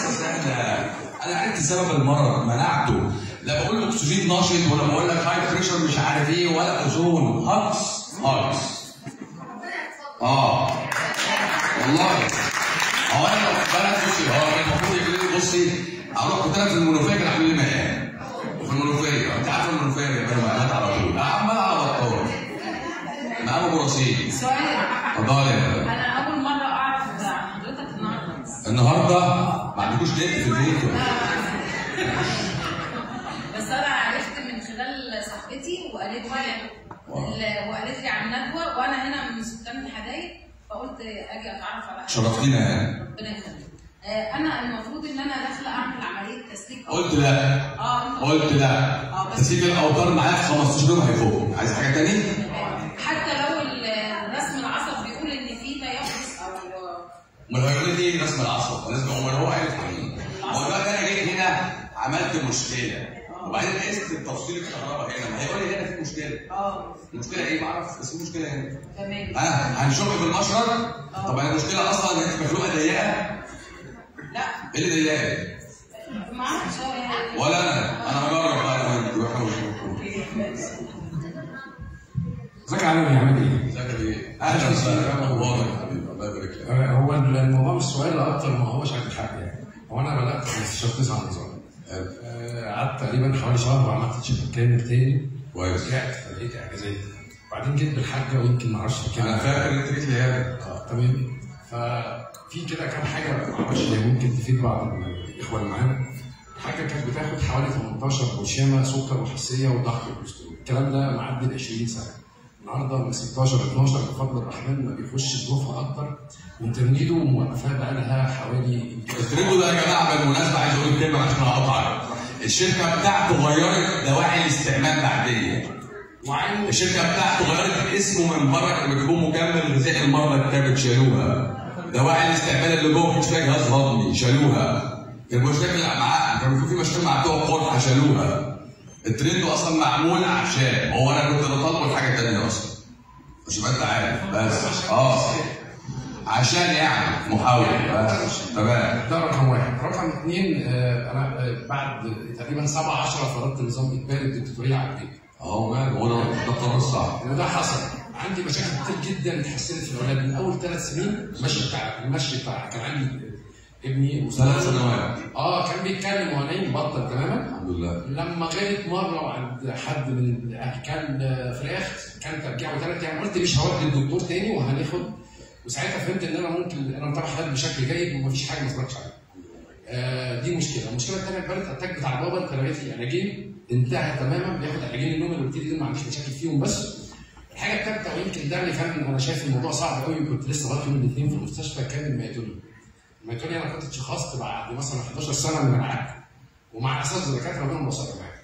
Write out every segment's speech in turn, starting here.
قصه سهله انا عرفت سبب المرض منعته لا بقول لك اكسجين نشط ولا بقول لك هاي بريشر مش عارف ايه ولا اوزون هاكس هاكس اه والله هو انا لو بلد بصي هو كان المفروض يجي لي بصي اروح كنت انا في المنوفيه كان عاملين لي مقام في المنوفيه انت عارف المنوفيه يا بني مقامات على طول عمال على بطال مقام ابو رصيد سؤال اتفضلي يا انا اول مره اعرف عن حضرتك النهارده النهارده ما عندكوش نت في البيت ولا بس انا عرفت من خلال صاحبتي وقالت لي ال- وقالت لي عن ندوه وانا هنا من سكان الحدايق فقلت اجي اتعرف على شرفتينا يعني ربنا يخليك آه، انا المفروض ان انا داخله اعمل عمليه تسليك قلت لا اه انت قلت لا اه بس تسيب الاوتار معايا في 15 يوم هيفوق عايز حاجه تاني؟ حتى لو الرسم العصب بيقول ان في تيبس او امال هو يقول لي ايه رسم العصب؟ لازم امال هو عارف ايه؟ هو دلوقتي انا جيت هنا عملت مشكله وبعدين قست توصيل الكهرباء هنا ما هيقول لي هنا في مشكله اه المشكله ايه؟ ما اعرف بس في مشكله هنا تمام ها هنشوف في المشرط طب انا المشكله اصلا ان انت مخلوقه ضيقه لا ايه اللي ضيقه؟ ما اعرفش هو ولا انا انا هجرب بقى لو انت بحاول ازيك يا عالم عامل ايه؟ ذاكر ايه؟ اهلا وسهلا اخبارك يا حبيبي الله يبارك لك آه، هو الموضوع مش سؤال اكتر ما هوش عن الحق يعني هو انا بدات 15 9 نظام آه، قعدت تقريبا حوالي شهر وعملت تشيك كامل تاني كويس رجعت فلقيت اعجازات بعدين جيت بالحاجه ويمكن ما اعرفش كده انا فاكر ان انت جيت لي هنا اه تمام ففي كده كام حاجه ما اعرفش هي ممكن تفيد بعض الاخوه اللي معانا الحاجه كانت بتاخد حوالي 18 برشامه سكر وحساسيه وضغط والكوليسترول الكلام ده معدي ال 20 سنه النهارده من 16 12 بفضل الرحمن ما بيخش ظروفها اكتر وانترنيدو موقفاه بقى لها حوالي التريدو ده يا جماعه بالمناسبه عايز اقول كلمه عشان اقطعك الشركه بتاعته غيرت دواعي الاستعمال بعدين وعين الشركه بتاعته غيرت اسمه من بره كانوا بيجيبوه مكمل غذائي المرضى كانت شالوها دواعي الاستعمال اللي جوه كانش فيها جهاز هضمي شالوها المشاكل مع كانوا في مشاكل مع بتوع القرحه شالوها الترند اصلا معمول عشان هو انا كنت بطلبه لحاجه ثانيه اصلا مش يبقى انت عارف بس اه عشان يعني محاوله بس تمام ده رقم واحد، رقم اثنين آه، انا آه، بعد تقريبا 7 10 فرضت نظام اجباري الدكتوريه على البيت. اهو مال هو ده ده القرار الصح وده حصل عندي مشاكل كتير جدا اتحسنت في الاولاد من اول ثلاث سنين المشي بتاع المشي بتاع كان عندي ابني ثلاث سنوات اه كان بيتكلم وهو نايم بطل تماما الحمد لله لما غلط مره وعند حد من كان فراخ كان ترجعه ثلاث ايام قلت مش هودي الدكتور تاني وهناخد وساعتها فهمت ان انا ممكن انا متابع حالات بشكل جيد ومفيش حاجه ما اتفرجتش عليها. آه دي مشكله، المشكله الثانيه البارد اتاك بتاع البابا انت لغيت لي علاجين انتهى تماما بياخد علاجين النوم اللي قلت لي دول ما عنديش مشاكل فيهم بس الحاجه الثالثه ويمكن ده اللي كان انا شايف الموضوع صعب قوي كنت لسه لغايه يوم الاثنين في المستشفى كان الميتوني. الميتوني انا كنت اتشخصت بعد مثلا 11 سنه من العقل ومع اساس الدكاتره ربنا بصر معايا.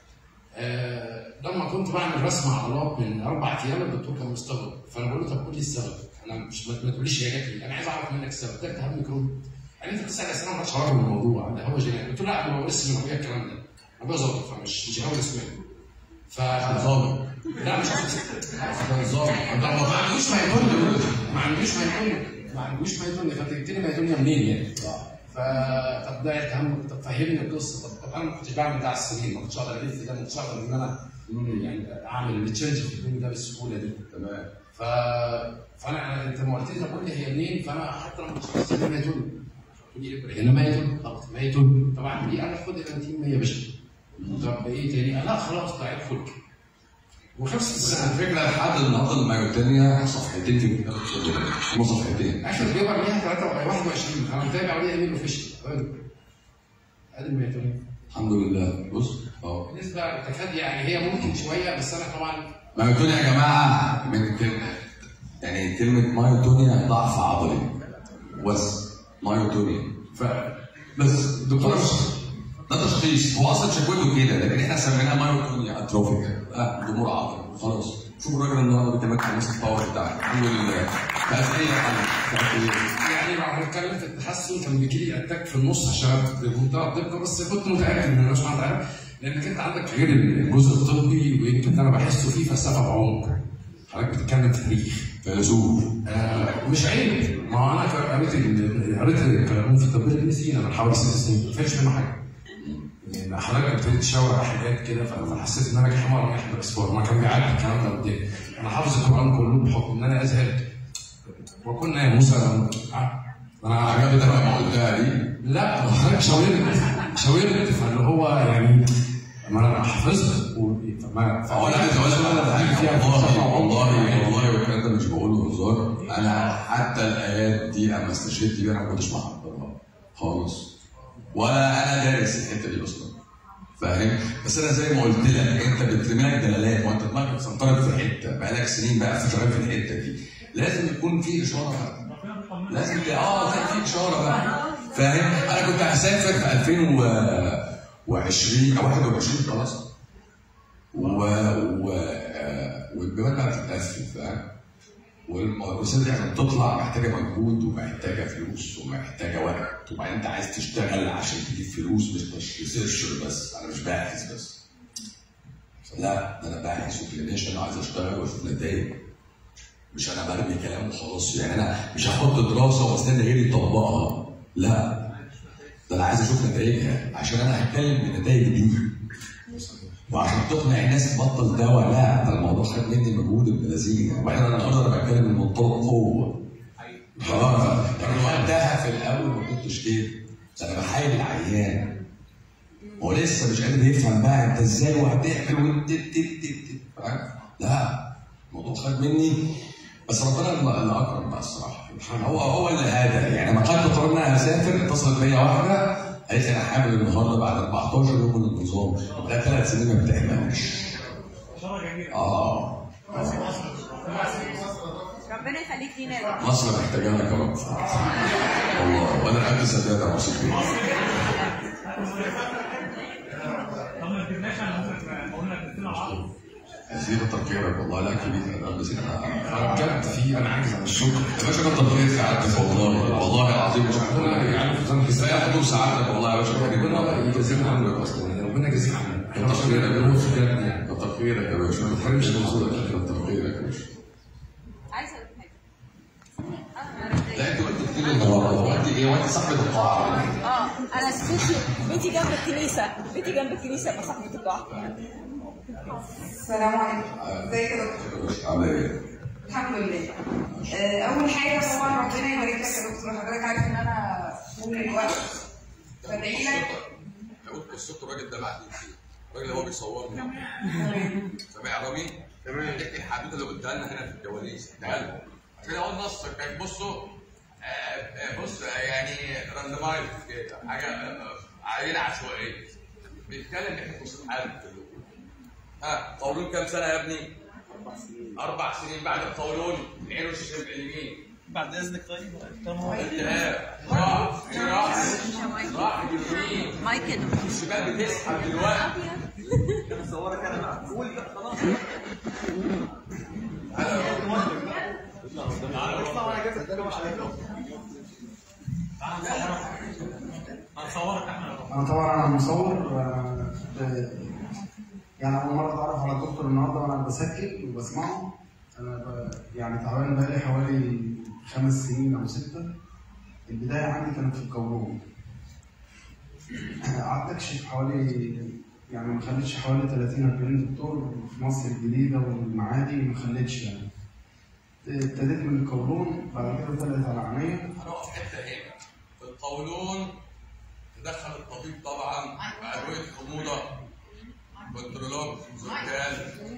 آه لما كنت بعمل رسم عضلات من اربع ايام الدكتور كان مستغرب فانا بقول له طب قول لي السبب انا مش ما تقوليش هي جات لي انا عايز اعرف منك السبب ده التهاب ميكروب قال لي انت بتسال اسئله ما لهاش علاقه بالموضوع ده هو جينات قلت له لا انا ما بورثش من ابويا الكلام ده ابويا ظابط فمش مش هقول اسمه ف ظابط لا مش هقول ظابط ده ما عندوش ما يدل ما عندوش ما يدل ما عندوش ما يدل فانت جبت لي ما يدل منين يعني ف طب ده التهم طب فهمني القصه طب, طب انا ما كنتش بعمل ده على السنين ما كنتش اقدر الف ده ما كنتش اقدر ان انا يعني اعمل التشنج في الدنيا ده بالسهوله دي تمام ف فانا انت ما قلت لي طب قول لي هي منين فانا حتى لما كنت ما يدل تقول لي ابره هنا ما يدل طب ما يدل طبعا دي انا خد الانتيم 100 باشا طب ايه تاني؟ لا خلاص ده عيب خلق وخلصت بس السنه الفكره لحد النهارده المايوتينيا صفحتين في كتاب الشغل هم صفحتين اخر بيبر ليها 21 انا متابع وليها ايميل اوفيشال ادي الميتونين الحمد لله بص اهو بالنسبه تكاد يعني هي ممكن شويه بس انا طبعا مايوتونيا يا جماعه من كلمه يعني كلمه مايوتونيا ضعف عضلي بس مايوتونيا ف بس دكتور ده تشخيص هو اصلا شكوته كده لكن احنا سميناه مايوتونيا اتروفيك اه ضمور عضلي خلاص شوف الراجل النهارده بيتمكن من ماسك الباور بتاعه الحمد لله بقت ايه يا حبيبي بقت ايه يعني لو هنتكلم في التحسن كان بيجي لي اتاك في النص عشان بمنتهى الدقه بس كنت متاكد ان انا مش عارف لانك انت عندك غير الجزء الطبي ويمكن انا بحسه فيه فلسفه بعمق حضرتك بتتكلم تاريخ فيلسوف آه، مش عيب ما هو انا قريت ال- قريت القانون في الطب الانجليزي انا من حوالي ست سنين ما فهمتش منه حاجه يعني حضرتك ابتديت تشاور على حاجات كده فحسيت ان انا جاي حمار رايح بالاصفار ما كان بيعدي الكلام ده قدامي انا حافظ القران كله بحكم ان انا ازهر وكنا يا موسى آه، انا عجبتك لما قلتها دي لا حضرتك شاورت شاورت فاللي هو يعني ما انا حافظها و- فما هو انا عايز اقول لك على حاجه والله والله والله والكلام ده مش بقوله هزار انا حتى الايات دي اما استشهدت بيها انا ما كنتش محضرها خالص ولا انا دارس الحته دي اصلا فاهم بس انا زي ما قلت لك انت بترمي لك دلالات وانت دماغك سنطرت في حته بقالك سنين بقى في شغال في الحته دي لازم يكون في اشاره بقى لازم ت- اه لازم في اشاره بقى فاهم انا كنت هسافر في 2020 او 21 خلاص و و آه، والبيبان بقى بتتقفل فاهم والرسالة دي عشان تطلع محتاجة مجهود ومحتاجة فلوس ومحتاجة وقت وبعدين أنت عايز تشتغل عشان تجيب فلوس مش مش ريسيرشر بس أنا مش باحث بس لا ده أنا باحث وكلينيشن وعايز أشتغل وأشوف نتائج مش أنا برمي كلام وخلاص يعني أنا مش هحط دراسة واستنى غيري يطبقها لا ده أنا عايز أشوف نتائجها عشان أنا هتكلم بالنتائج دي وعشان تقنع الناس تبطل دواء لا ده الموضوع خد مني مجهود ابن لذيذ وبعدين انا النهارده انا بتكلم من منطلق قوه خلاص لكن وقتها في الاول ما كنتش كده انا بحايل العيان هو لسه مش قادر يفهم بقى انت ازاي وهتعمل وانت تت- تت- تت- فاهم؟ لا الموضوع خد مني بس ربنا اللي اللي اكرم بقى الصراحه هو هو اللي هدى يعني لما خدت قرار ان انا هسافر اتصلت بيا واحده قالت لي انا حامل النهارده بعد 14 يوم من النظام بقى ثلاث سنين ما بتعملش اه ربنا يخليك لينا يا رب مصر محتاجانا كرم والله وانا قد سداد يا مصر طب ما تبناش على مثلا قلنا كتير العرض عايزين كتر خيرك والله لا كبير انا بس انا انا بجد في انا عايز على الشكر يا باشا كتر خيرك سعادتك والله والله العظيم مش ربنا عارف يعني في ذنب ازاي اخدوا سعادتك والله يا باشا ربنا يجازينا عنك اصلا يعني ربنا يجازيك عنك كتر خيرك يا بجد باشا يعني كتر خيرك يا باشا ما تحرمش من وجودك. كتر خيرك يا باشا عايزه اقول حاجه أنا- لا انت قلت كتير النهارده هو انت ايه وانت صاحبه القاعه اه انا بيتي بيتي جنب الكنيسه بيتي جنب الكنيسه يبقى صاحبه الدعاء السلام عليكم ازيك يا دكتور يا باشا عامل ايه؟ الحمد لله آه، اول حاجه طبعا ربنا يبارك لك يا دكتور حضرتك عارف ان انا طول الوقت بدعي لك قلت قصته الراجل ده بعد الراجل اللي هو بيصورني سامع رامي؟ تمام الحدوته اللي قلتها لنا هنا في الكواليس اديها لهم عشان اقول نص كان بصوا آه، آه، بص آه، يعني راندمايز كده حاجه آه، عينه عشوائيه بيتكلم احنا قصه حاله كلكم ها قولون كام سنه يا ابني؟ اربع سنين بعد القولون عينه الشمال اليمين بعد اذنك طيب التهاب راح راح راح اليمين مايكل الشمال بتسحب دلوقتي صورك انا بقى قول بقى خلاص هنصورك احنا انا طبعا انا مصور آه، ب- يعني اول مره اتعرف على الدكتور النهارده وانا بسجل وبسمعه انا ب- يعني تعبان بقالي حوالي خمس سنين او سته البدايه عندي كانت في القولون قعدت اكشف حوالي يعني ما خليتش حوالي 30 40 دكتور في مصر الجديده والمعادي ما خليتش يعني ابتديت من القولون بعد كده طلعت على عينيا هنقف حته هنا في القولون تدخل الطبيب طبعا ادويه حموضه كنترولوج زركان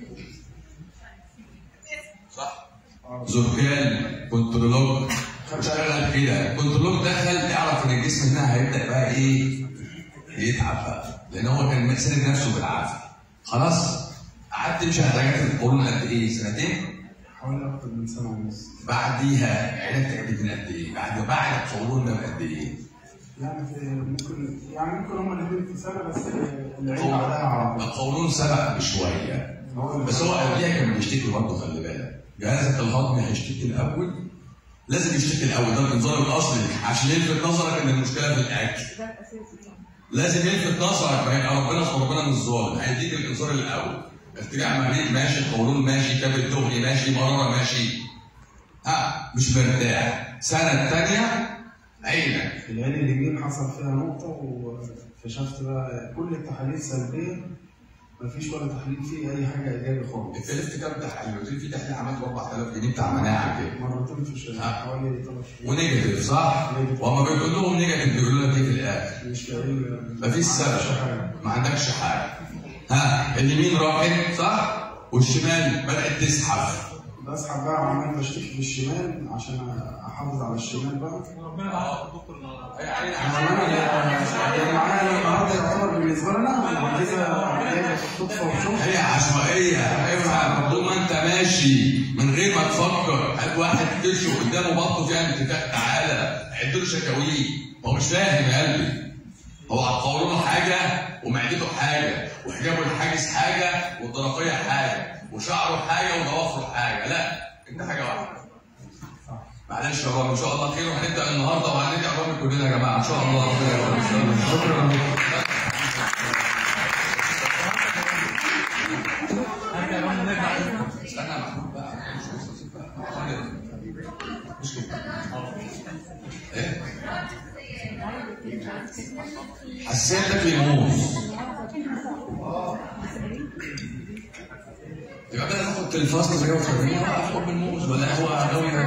صح زركان كنترولوج اشتغل كده كنترولوج دخل تعرف ان الجسم هنا هيبدا بقى ايه يتعب بقى لان هو كان مسند نفسه بالعافيه خلاص قعدت تمشي على درجات القولون قد ايه سنتين حوالي اكتر من سنه ونص بعديها عرفت عدت من قد ايه؟ بعد بعد القولون ده بقد ايه؟ يعني في ممكن يعني ممكن هما الاثنين في سنه بس العين بعدها على طول القولون سبق بشويه هو اللي- بس هو قبلها كان بيشتكي برضه خلي بالك جهازك الهضمي هيشتكي الاول لازم يشتكي الاول ده الانذار الاصلي عشان يلفت نظرك ان المشكله في الاكل لازم يلفت نظرك ما يبقى ربنا أصل ربنا مش ظالم هيديك الانذار الاول ارتجاع مريء ماشي القولون ماشي كبد دهني ماشي مراره ماشي ها مش مرتاح سنه تانية عينك العين اليمين حصل فيها نقطة واكتشفت بقى كل التحاليل سلبية مفيش ولا تحليل فيه أي حاجة إيجابي خالص اتكلفت كام تحليل؟ قلت لي في تحليل عملت ب 4000 جنيه بتاع مناعه كده مرتين في الشهر آه. حوالي ثلاث شهور ونيجاتيف صح؟ وما بيقول لهم نيجاتيف بيقولوا لك ايه في الاخر؟ مش لاقيين مفيش سبب حاجة ما عندكش حاجه ها اليمين راحت صح؟ والشمال بدات تزحف بسحب بقى وعمال بشتكي في الشمال عشان أحافظ على الشمال بقى ربنا بعت الدكتور النهارده اللي معايا النهارده يعتبر بالنسبه لنا معجزه جايه بالصدفه وشوف هي عشوائيه ايوه طول ما انت ماشي من غير ما تفكر هات واحد كرشه قدامه بطنه فيها انتفاخ تعالى عد له شكاويه هو مش فاهم يا قلبي هو هتقول له حاجه ومعدته حاجه وحجابه الحاجز حاجه والطرفيه حاجه وشعره حاجه وضوافره حاجه لا انت حاجه واحده معلش يا رب ان شاء الله خير وهنبدا النهارده وهنرجع رامي كلنا يا جماعه ان شاء الله ربنا يوفقنا. شكرا هرجع لهم نرجع استنى يا محمود بقى مش مش- بقى. مش كده. ايه؟ حسيتك للموز يبقى بدل تاخد تلفاز كده جو تخليني اخد بالموز ولا قهوه غاويه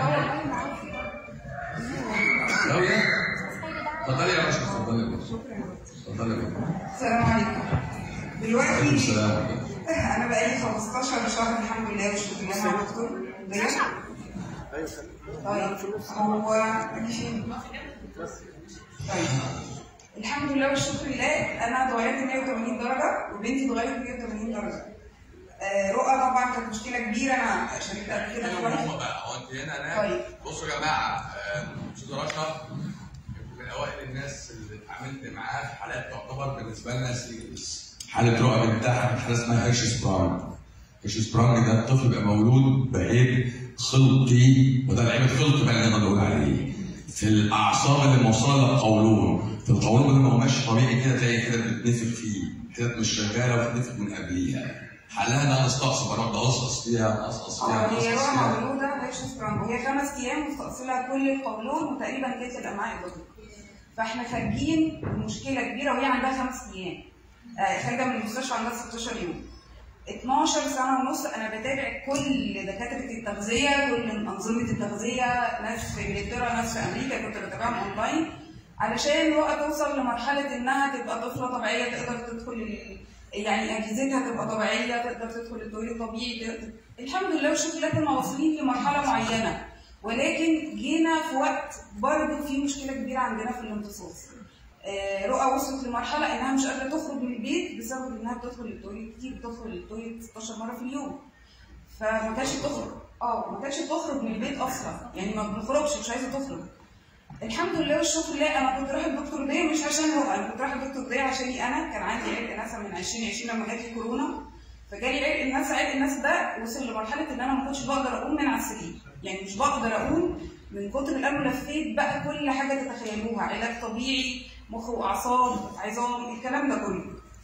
غاويه اتفضلي يا باشا اتفضلي يا باشا اتفضلي يا باشا السلام عليكم عليكم دلوقتي السلام انا بقالي 15 شهر الحمد لله والشكر لله مع الدكتور ضياء طيب هو أجي فين؟ طيب الحمد لله والشكر لله انا اتغيرت 180 درجه وبنتي اتغيرت 180 درجه آه، رؤى طبعا كانت مشكله كبيره انا شاركت قبل كده في واحد هو بقى هو انت هنا انا طيب. بصوا يا جماعه آه، استاذ رشا من اوائل الناس اللي اتعاملت معاه في حالات تعتبر بالنسبه لنا سيريس حاله رؤى بنتها من حاله اسمها هيرش سبرانج هيرش سبرانج ده الطفل بيبقى مولود بعيب خلقي وده العيب الخلقي بقى اللي نقدر نقول عليه في الاعصاب اللي موصله للقولون في القولون لما هو ماشي طبيعي كده تلاقي كده بتتنفخ فيه حتت مش شغاله وبتتنفخ من قبليها حلها ان انا استقصى بروح اقصقص فيها اقصقص فيها اه هي اقصقص رؤى فيها مولوده هيرش سبرانج وهي خمس ايام مستأصلة كل القولون وتقريبا تلت الامعاء البطنيه فاحنا خارجين مشكله كبيره وهي عندها خمس ايام آه، خارجه من المستشفى عندها 16 يوم 12 سنه ونص انا بتابع كل دكاتره التغذيه كل انظمه التغذيه ناس في انجلترا ناس في امريكا كنت بتابعهم اونلاين علشان رؤى توصل لمرحله انها تبقى طفله طبيعيه تقدر تدخل ال- يعني اجهزتها تبقى طبيعيه تقدر تدخل التوليد طبيعي تقدر- الحمد لله والشكر لله كنا واصلين لمرحله معينه ولكن جينا في وقت برضه في مشكله كبيره عندنا في الامتصاص آه، رؤى وصلت لمرحله انها مش قادره تخرج من البيت بسبب انها بتدخل التواليت كتير بتدخل التواليت 16 مره في اليوم فما كانتش تخرج اه ما كانتش تخرج من البيت اصلا يعني ما بنخرجش مش عايزه تخرج الحمد لله والشكر لله انا كنت رايحه الدكتور دي مش عشان هو انا كنت رايحه الدكتور دي عشاني انا كان عندي عرق نسا من 2020 لما جات لي كورونا فجالي عرق النسا عرق النسا ده وصل لمرحله ان انا ما كنتش بقدر اقوم من على السرير يعني مش بقدر اقوم من كتر الالم لفيت بقى كل حاجه تتخيلوها علاج طبيعي مخ واعصاب عظام الكلام ده كله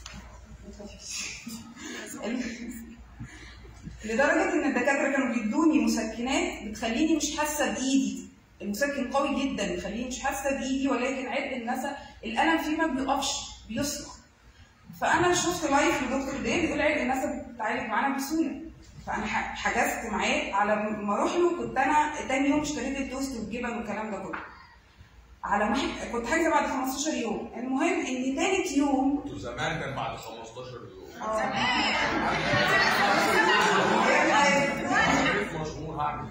لدرجه ان الدكاتره كانوا بيدوني مسكنات بتخليني مش حاسه بايدي المسكن قوي جدا يخليني مش حاسه بايدي ولكن عرق النسا الالم فيه ما بيقفش بيصرخ فانا شفت لايف لدكتور ده بيقول عرق النسا بتتعالج معانا بسهوله فانا ح- حجزت معاه على ما اروح له كنت انا تاني يوم اشتريت التوست والجبن والكلام ده كله على ما ح- كنت حاجزه بعد 15 يوم المهم ان تالت يوم انتوا زمان كان بعد 15 يوم مشهور هعمل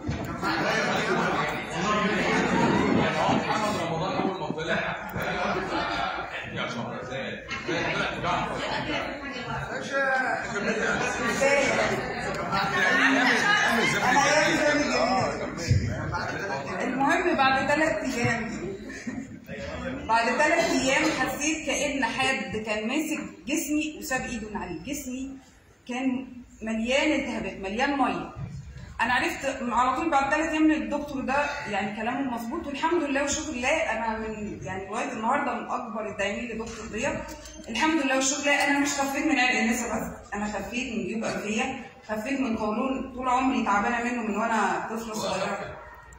يعني هو محمد رمضان اول ما طلع يا شهرزاد طلع في جعفر المهم بعد ثلاث ايام بعد ثلاث ايام حسيت كان حد كان ماسك جسمي وساب ايده من عليه جسمي كان مليان التهابات مليان ميه انا عرفت على طول بعد ثلاث ايام ان الدكتور ده يعني كلامه مظبوط والحمد لله والشكر لله انا من يعني لغايه النهارده من اكبر الداعمين لدكتور ضياء الحمد لله والشكر لله انا مش خفيت من عرق النسا بس انا خفيت من جيوب انفيه خفيت من قولون طول عمري تعبانه منه من وانا طفله صغيره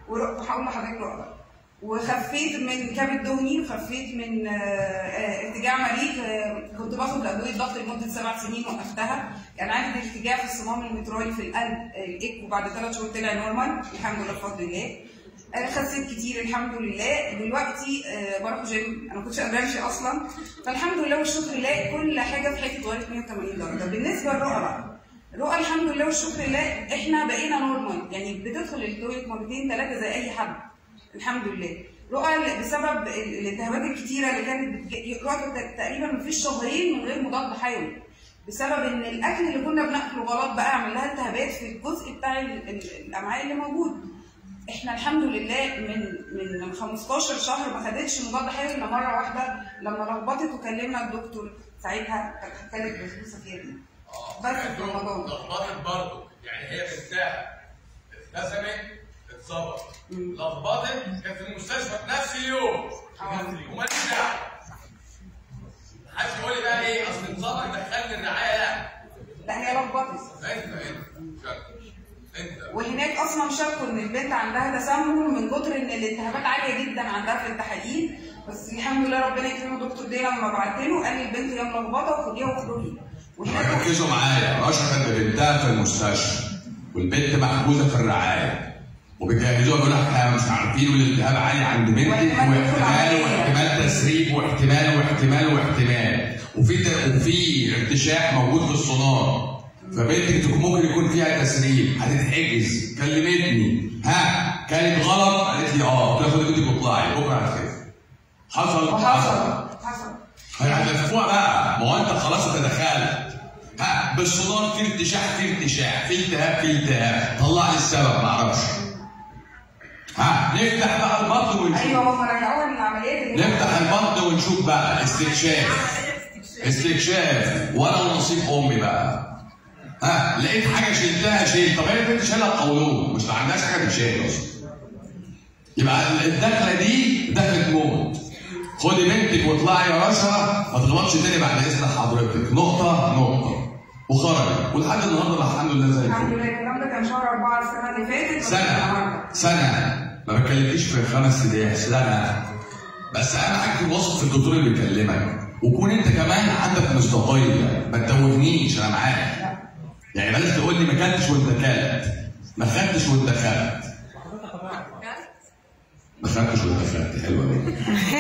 ور- وهقول لحضرتك رؤى وخفيت من كبد دهني وخفيت من آه، آه، ارتجاع مريء آه، كنت باخد ادويه ضغط لمده سبع سنين وقفتها كان عندي ارتجاع في الصمام المترالي في القلب آه، الايكو بعد ثلاث شهور طلع نورمال الحمد لله بفضل الله آه، خسيت كتير الحمد لله دلوقتي آه، بروح جيم انا ما كنتش قادره امشي اصلا فالحمد لله والشكر لله كل حاجه في حياتي اتغيرت 180 درجه بالنسبه للرؤى بقى الرؤى الحمد لله والشكر لله احنا بقينا نورمال يعني بتدخل التويلت مرتين ثلاثه زي اي حد الحمد لله رؤى بسبب ال- الالتهابات الكتيره اللي كانت بتج- رؤى كانت تقريبا مفيش شهرين من غير مضاد حيوي بسبب ان الاكل اللي كنا بناكله غلط بقى عمل لها التهابات في الجزء بتاع ال- ال- الامعاء اللي موجود احنا الحمد لله من من 15 شهر ما خدتش مضاد حيوي الا مره واحده لما لخبطت وكلمنا الدكتور ساعتها كانت حكايه البسبوسه فيها دي بس في رمضان لخبطت برضه يعني هي بنتها اترسمت اتصابت لخبطت كانت في المستشفى في نفس اليوم وماليش دعوه محدش يقول لي بقى ايه اصل نظامك دخلني الرعايه لا لا هي لخبطت انت انت شكرا. انت وهناك اصلا شكوا ان البنت عندها تسمم من كتر ان الالتهابات عاليه جدا عندها في التحاليل بس الحمد لله ربنا يكرمه دكتور دي لما بعت له قال لي البنت هي ملخبطه وخديها واخرجي وهناك ركزوا معايا رشا كانت بنتها في المستشفى والبنت محجوزه في الرعايه وبيجهزوها بيقولوا احنا مش عارفين والالتهاب عالي عند بنتك واحتمال واحتمال تسريب واحتمال واحتمال واحتمال وفي ت- وفي ارتشاح موجود في السونار فبنتك تكون ممكن يكون فيها تسريب هتتحجز كلمتني ها كانت غلط قالت لي اه قلت لها خدي بنتك واطلعي بكره هتخف حصل وحصل حصل هيعرفوها بقى ما هو انت خلاص انت دخلت ها بالصدار في ارتشاح في ارتشاح في التهاب في التهاب طلع لي السبب ما اعرفش ها نفتح بقى البطن ونشوف ايوه هم رجعوها من العمليات اللي نفتح البطن ونشوف بقى استكشاف استكشاف وانا نصيب امي بقى ها لقيت حاجه شلتها شيل طب هي البنت شايله القولون مش ما عندهاش حاجه تشيل اصلا يبقى الدخله دي دخلت موت خدي بنتك واطلعي يا رشا ما تغلطش تاني بعد اذن حضرتك نقطه نقطه وخرجت ولحد النهارده الحمد لله زي الحمد الفل لله الكلام ده كان شهر أربعة السنة اللي فاتت بس سنه النهاردة. سنه ما بتكلمكيش في خمس سنين سنه بس اهم حاجه تكون واثق في الدكتور اللي بيكلمك وكون انت كمان عندك مصداقيه ما تتوهنيش انا معاك يعني بلاش تقول لي ما كلتش وانت كلت ما خدتش وانت خدت ما خدتش وانت خدت حلوه دي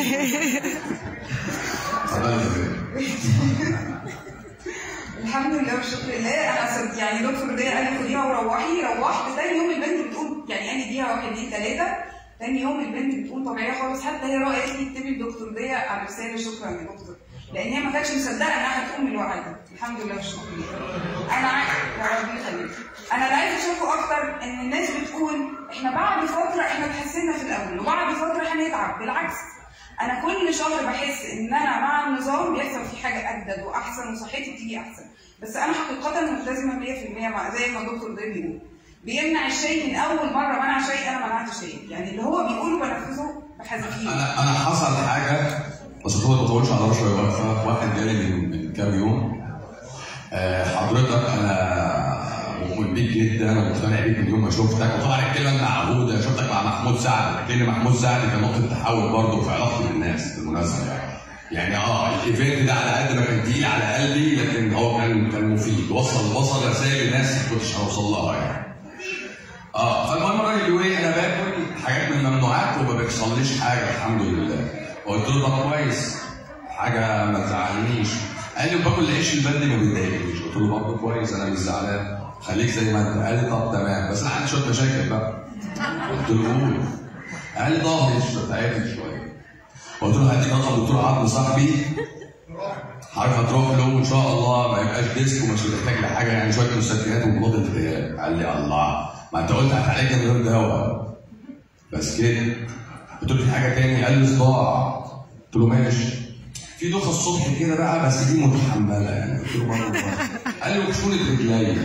اتفضلي يا فندم. الحمد لله والشكر لله انا صرت يعني دكتور دي قال لي خديها وروحي روحت تاني يوم البنت بتقوم يعني قال لي اديها واحد اتنين تلاته تاني يوم البنت بتقوم طبيعيه خالص حتى هي رأى قالت لي اكتبي الدكتور دي على رساله شكرا يا دكتور لان هي ما كانتش مصدقه انها هتقوم من الوعي ده الحمد لله والشكر لله انا عايز يا رب يخليك انا اللي عايز اشوفه اكتر ان الناس بتقول احنا بعد فتره احنا اتحسنا في الاول وبعد فتره هنتعب بالعكس انا كل شهر بحس ان انا مع النظام بيحصل في حاجه اجدد واحسن وصحتي بتيجي احسن بس انا حقيقه ملتزمه 100% مع زي ما الدكتور ده بيقول بيمنع الشاي من اول مره منع شاي انا منعت شاي يعني اللي هو بيقوله بنفذه بحذافير انا انا حصل حاجه بس خد ما تطولش على رشا واقفه واحد جالي من من كام يوم آه، حضرتك انا مؤمن بيك جدا انا مقتنع بيك من يوم ما شفتك وطبعا الكلمه معهوده شفتك مع محمود سعد لكن محمود سعد كان نقطه تحول برضه في علاقتي بالناس بالمناسبه يعني يعني اه الايفنت ده على قد ما كان تقيل على قلبي لكن هو كان كان مفيد وصل وصل رسائل لناس ما كنتش هوصل لها يعني اه فالمهم الراجل بيقول ايه انا باكل حاجات من الممنوعات وما بيحصليش حاجه الحمد لله قلت له طب كويس حاجه ما تزعلنيش قال لي باكل العيش البلدي ما بيضايقنيش قلت له برضه كويس انا مش زعلان خليك زي ما انت قال لي طب تمام بس انا عندي شويه مشاكل بقى قلت له قول قال لي ظهري تعبني شويه قلت له هديك رقم دكتور عبد صاحبي عارف هتروح له ان شاء الله ما يبقاش ديسك ومش هتحتاج لحاجه يعني شويه مسكنات ومضاد التهاب قال لي الله ما انت قلت هتعالج من غير دواء بس كده قلت له في حاجه تاني قال لي صداع قلت له ماشي في دوخه الصبح كده بقى بس دي متحمله يعني قلت له برضه قال لي وكشونه رجلي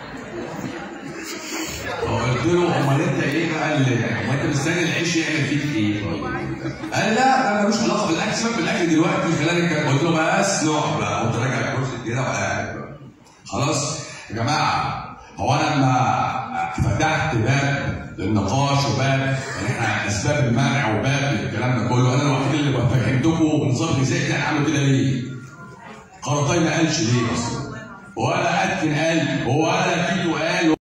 فقلت له امال انت ايه بقى اللي امال انت مستني العيش يعمل فيك ايه؟ قال لا ده ملوش علاقه بالاكل سيبك بالاكل دلوقتي خلال الكلام قلت له بس نقعد بقى قمت راجع الكرسي كده وقاعد بقى. خلاص يا جماعه هو انا لما فتحت باب للنقاش وباب يعني احنا اسباب المنع وباب الكلام ده كله انا الوحيد اللي فهمتكم نظام غذائي ده عملوا كده ليه؟ قرطاي ما قالش ليه اصلا ولا اتكن قال ولا تيتو قال